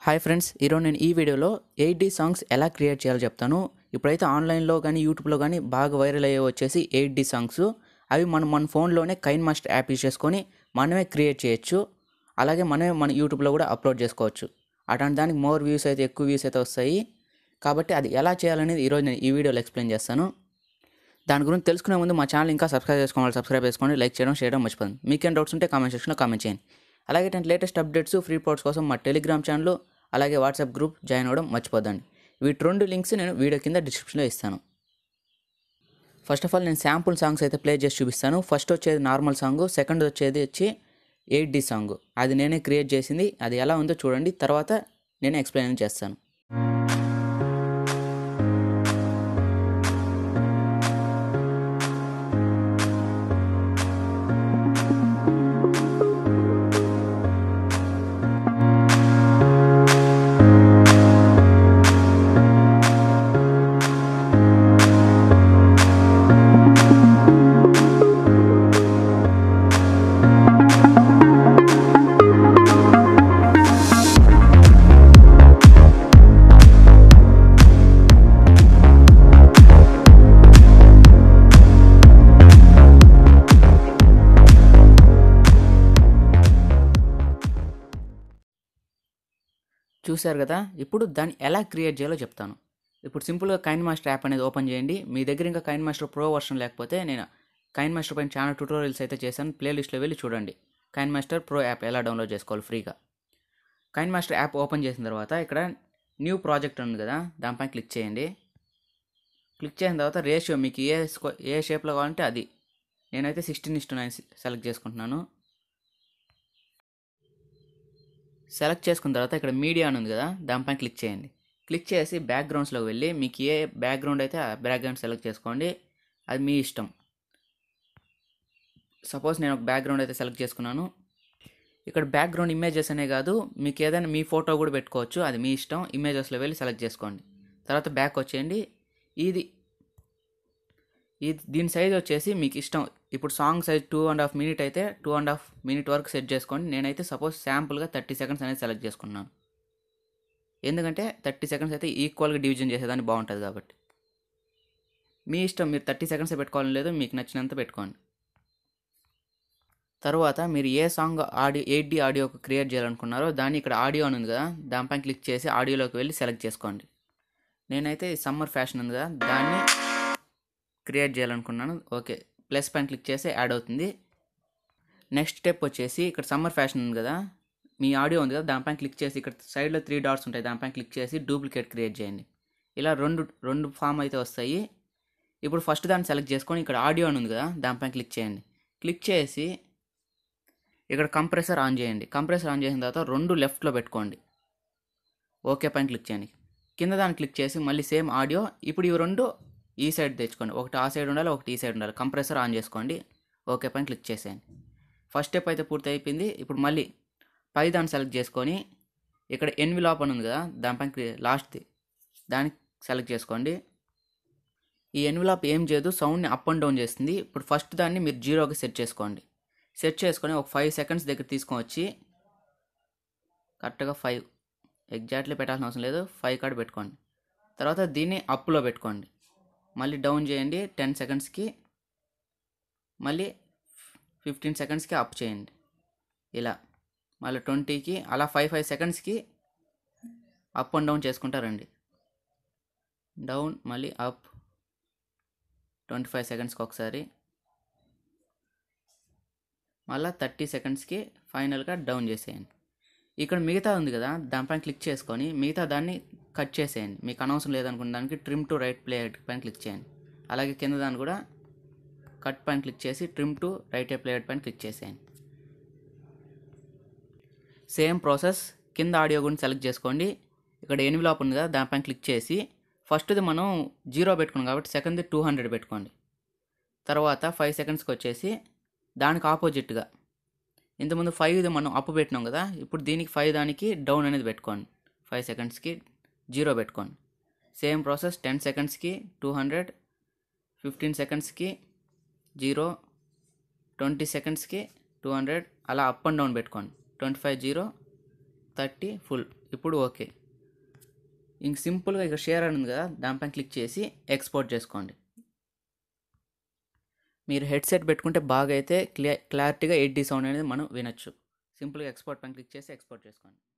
hi friends ఈరోజు నేను ఈ వీడియోలో ఎయిట్ డి సాంగ్స్ ఎలా క్రియేట్ చేయాలో చెప్తాను ఇప్పుడైతే ఆన్లైన్లో కానీ యూట్యూబ్లో కానీ బాగా వైరల్ అయ్యే వచ్చేసి ఎయిట్ డి సాంగ్స్ అవి మనం మన ఫోన్లోనే కైన్ మాస్టర్ యాప్ యూజ్ చేసుకొని మనమే క్రియేట్ చేయొచ్చు అలాగే మనమే మన యూట్యూబ్లో కూడా అప్లోడ్ చేసుకోవచ్చు అట్లాంటి దానికి మోర్ వ్యూస్ అయితే ఎక్కువ వ్యూస్ అయితే వస్తాయి కాబట్టి అది ఎలా చేయాలనేది ఈరోజు నేను ఈ వీడియోలో ఎక్స్ప్లెయిన్ చేస్తాను దాని గురించి తెలుసుకునే ముందు మా ఛానల్ ఇంకా సబ్స్క్రైబ్ చేసుకోవాలి సబ్స్క్రైబ్ చేసుకోండి లైక్ చేయడం షేర్ చేయడం మర్చిపోతుంది మీకేం డౌట్స్ ఉంటే కామెంట్ సెక్షన్లో కామెంట్ చేయండి అలాగే ఇట్లాంటి లేటెస్ట్ అప్డేట్స్ ఫ్రీ పోర్ట్స్ కోసం మా టెలిగ్రామ్ ఛానల్ అలాగే వాట్సాప్ గ్రూప్ జాయిన్ అవ్వడం మర్చిపోద్దండి వీటి రెండు లింక్స్ నేను వీడియో కింద డిస్క్రిప్షన్లో ఇస్తాను ఫస్ట్ ఆఫ్ ఆల్ నేను శాంపుల్ సాంగ్స్ అయితే ప్లే చేసి చూపిస్తాను ఫస్ట్ వచ్చేది నార్మల్ సాంగ్ సెకండ్ వచ్చేది వచ్చి ఎయిట్ డి సాంగ్ అది నేనే క్రియేట్ చేసింది అది ఎలా ఉందో చూడండి తర్వాత నేను ఎక్స్ప్లెయిన్ చేస్తాను చూశారు కదా ఇప్పుడు దాన్ని ఎలా క్రియేట్ చేయాలో చెప్తాను ఇప్పుడు సింపుల్గా కైన్ మాస్టర్ యాప్ అనేది ఓపెన్ చేయండి మీ దగ్గర ఇంకా కైన్ మాస్టర్ ప్రో వర్షన్ లేకపోతే నేను కైన్ మాస్టర్ పైన చాలా ట్యూటోరియల్స్ అయితే చేశాను ప్లేలిస్ట్లో వెళ్ళి చూడండి కైన్ మాస్టర్ ప్రో యాప్ ఎలా డౌన్లోడ్ చేసుకోవాలి ఫ్రీగా కైన్ మాస్టర్ యాప్ ఓపెన్ చేసిన తర్వాత ఇక్కడ న్యూ ప్రాజెక్ట్ ఉంది కదా దానిపైన క్లిక్ చేయండి క్లిక్ చేసిన తర్వాత రేషియో మీకు ఏ స్కో- ఏ షేప్లో కావాలంటే అది నేనైతే సిక్స్టీన్ ఇస్టు నైన్ సెలెక్ట్ చేసుకుంటున్నాను సెలెక్ట్ చేసుకున్న తర్వాత ఇక్కడ మీడియా అని ఉంది కదా దానిపైన క్లిక్ చేయండి క్లిక్ చేసి బ్యాక్గ్రౌండ్స్లోకి వెళ్ళి మీకు ఏ బ్యాక్గ్రౌండ్ అయితే ఆ బ్యాక్గ్రౌండ్ సెలెక్ట్ చేసుకోండి అది మీ ఇష్టం సపోజ్ నేను ఒక బ్యాక్గ్రౌండ్ అయితే సెలెక్ట్ చేసుకున్నాను ఇక్కడ బ్యాక్గ్రౌండ్ ఇమేజెస్ అనే కాదు మీకు ఏదైనా మీ ఫోటో కూడా పెట్టుకోవచ్చు అది మీ ఇష్టం ఇమేజెస్లో వెళ్ళి సెలెక్ట్ చేసుకోండి తర్వాత బ్యాక్ వచ్చేయండి ఇది ఇది దీని సైజ్ వచ్చేసి మీకు ఇష్టం ఇప్పుడు song size two and half minute అయితే టూ అండ్ హాఫ్ మినిట్ వరకు సెట్ చేసుకోండి నేనైతే సపోజ్ శాంపుల్గా థర్టీ సెకండ్స్ అనేది సెలెక్ట్ చేసుకున్నాను ఎందుకంటే థర్టీ సెకండ్స్ అయితే ఈక్వల్గా డివిజన్ చేసేదాన్ని బాగుంటుంది కాబట్టి మీ ఇష్టం మీరు థర్టీ సెకండ్స్ పెట్టుకోవాలని లేదు మీకు నచ్చినంత పెట్టుకోండి తర్వాత మీరు ఏ song audio eight D audio create చేయాలనుకున్నారో దాన్ని ఇక్కడ ఆడియో అని ఉంది కదా దానిపైన క్లిక్ చేసి ఆడియోలోకి వెళ్ళి సెలెక్ట్ చేసుకోండి నేనైతే సమ్మర్ ఫ్యాషన్ ఉంది కదా దాన్ని క్రియేట్ చేయాలనుకున్నాను ఓకే ప్లస్ పైన క్లిక్ చేసి యాడ్ అవుతుంది నెక్స్ట్ స్టెప్ వచ్చేసి ఇక్కడ సమ్మర్ ఫ్యాషన్ ఉంది కదా మీ ఆడియో ఉంది కదా దానిపైన క్లిక్ చేసి ఇక్కడ సైడ్లో త్రీ డాట్స్ ఉంటాయి దానిపైన క్లిక్ చేసి డూప్లికేట్ క్రియేట్ చేయండి ఇలా రెండు రెండు ఫామ్ అయితే వస్తాయి ఇప్పుడు ఫస్ట్ దాన్ని సెలెక్ట్ చేసుకొని ఇక్కడ ఆడియో అని ఉంది కదా దానిపైన క్లిక్ చేయండి క్లిక్ చేసి ఇక్కడ కంప్రెసర్ ఆన్ చేయండి కంప్రెసర్ ఆన్ చేసిన తర్వాత రెండు లెఫ్ట్లో పెట్టుకోండి ఓకే పైన క్లిక్ చేయండి కింద దాన్ని క్లిక్ చేసి మళ్ళీ సేమ్ ఆడియో ఇప్పుడు ఇవి రెండు ఈ సైడ్ తెచ్చుకోండి ఒకటి ఆ సైడ్ ఉండాలి ఒకటి ఈ సైడ్ ఉండాలి కంప్రెసర్ ఆన్ చేసుకోండి ఓకే పైన క్లిక్ చేసేయండి ఫస్ట్ స్టెప్ అయితే పూర్తి అయిపోయింది ఇప్పుడు మళ్ళీ పై దాన్ని సెలెక్ట్ చేసుకొని ఇక్కడ ఎన్విలాప్ అని ఉంది కదా దానిపైన క్లి- లాస్ట్ది దానికి సెలెక్ట్ చేసుకోండి ఈ ఎన్విలాప్ ఏం చేయదు సౌండ్ని అప్ అండ్ డౌన్ చేస్తుంది ఇప్పుడు ఫస్ట్ దాన్ని మీరు జీరోకి సెట్ చేసుకోండి సెట్ చేసుకొని ఒక ఫైవ్ సెకండ్స్ దగ్గర తీసుకొని వచ్చి కరెక్ట్గా ఫైవ్ ఎగ్జాక్ట్లీ పెట్టాల్సిన అవసరం లేదు ఫైవ్ కార్డ్ పెట్టుకోండి తర్వాత దీన్ని అప్లో పెట్టుకోండి మళ్ళీ డౌన్ చేయండి టెన్ సెకండ్స్కి మళ్ళీ ఫిఫ్టీన్ సెకండ్స్కి అప్ చేయండి ఇలా మళ్ళీ ట్వంటీకి అలా ఫైవ్ ఫైవ్ సెకండ్స్కి అప్ అండ్ డౌన్ చేసుకుంటారండి డౌన్ మళ్ళీ అప్ ట్వంటీ ఫైవ్ సెకండ్స్కి ఒకసారి మళ్ళీ థర్టీ సెకండ్స్కి ఫైనల్గా డౌన్ చేసేయండి ఇక్కడ మిగతా ఉంది కదా దానిపైన క్లిక్ చేసుకొని మిగతా దాన్ని కట్ చేసేయండి మీకు అనవసరం లేదనుకున్న దానికి ట్రిమ్ టు రైట్ ప్లే పైన క్లిక్ చేయండి అలాగే కింద దాన్ని కూడా కట్ పైన క్లిక్ చేసి ట్రిమ్ టు రైట్ ప్లే పైన క్లిక్ చేసేయండి సేమ్ ప్రాసెస్ కింద ఆడియో గురించి సెలెక్ట్ చేసుకోండి ఇక్కడ ఎన్విలాప్ ఉంది కదా దానిపైన క్లిక్ చేసి ఫస్ట్ది మనం జీరో పెట్టుకున్నాం కాబట్టి సెకండ్ది టూ హండ్రెడ్ పెట్టుకోండి తర్వాత ఫైవ్ సెకండ్స్కి వచ్చేసి దానికి ఆపోజిట్గా ఇంతకుముందు ఫైవ్ది మనం అప్ పెట్టినాం కదా ఇప్పుడు దీనికి ఫైవ్ దానికి డౌన్ అనేది పెట్టుకోండి ఫైవ్ సెకండ్స్కి జీరో పెట్టుకోండి సేమ్ ప్రాసెస్ టెన్ సెకండ్స్కి టూ హండ్రెడ్ ఫిఫ్టీన్ సెకండ్స్కి జీరో ట్వంటీ సెకండ్స్కి టూ హండ్రెడ్ అలా అప్ అండ్ డౌన్ పెట్టుకోండి twenty five zero thirty full ఇప్పుడు ఓకే ఇంక సింపుల్గా ఇక షేర్ అని ఉంది కదా దానిపైన క్లిక్ చేసి ఎక్స్పోర్ట్ చేసుకోండి మీరు హెడ్సెట్ పెట్టుకుంటే బాగా అయితే క్లియర్ క్లారిటీగా ఎయిట్ డి సౌండ్ అనేది మనం వినొచ్చు సింపుల్గా ఎక్స్పోర్ట్ పైన క్లిక్ చేసి ఎక్స్పోర్ట్ చేసుకోండి